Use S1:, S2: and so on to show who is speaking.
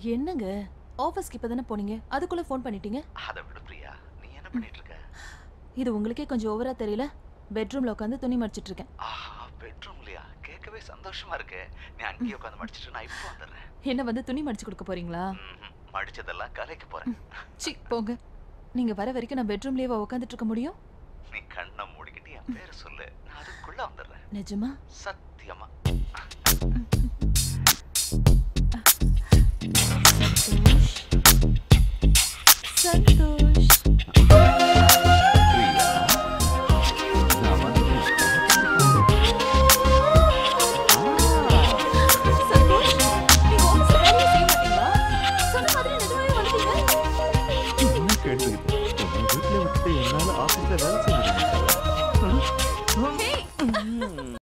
S1: என்னங்க ஆஃபீஸ்க்கு இப்போ தானே போனீங்க அதுக்குள்ள ஃபோன் பண்ணிட்டீங்க
S2: அதை விடு பிரியா நீ என்ன பண்ணிட்டு இருக்க
S1: இது உங்களுக்கே கொஞ்சம் ஓவரா தெரியல பெட்ரூம்ல உட்காந்து துணி மடிச்சிட்டு இருக்கேன்
S2: ஆஹா பெட்ரூம்லையா கேட்கவே சந்தோஷமா இருக்கு நீ அங்கேயே உட்காந்து மடிச்சிட்டு நான் இப்போ வந்துடுறேன்
S1: என்ன வந்து துணி மடிச்சு கொடுக்க போறீங்களா
S2: ம்ஹும். மடிச்சதெல்லாம் கலைக்க போறேன்
S1: சி போங்க நீங்க வர வரைக்கும் நான் பெட்ரூம்லயே உட்காந்துட்டு இருக்க முடியும்
S2: நீ கண்ணை மூடிக்கிட்டு என் பேரை சொல்லு நான் அதுக்குள்ள வந்துடுறேன்
S1: நிஜமா
S2: சத்தியமா
S1: சந்தோஷ்
S3: பிரியா நான் வந்துட்டேன்.
S1: சந்தோஷ் நீங்க ஆஃபீஸ்ல வேலையே செய்ய மாட்டீங்களா சொன்ன மாதிரி நிஜமாவே வந்துட்டீங்க
S3: என்ன கேட்டுக்கிட்டு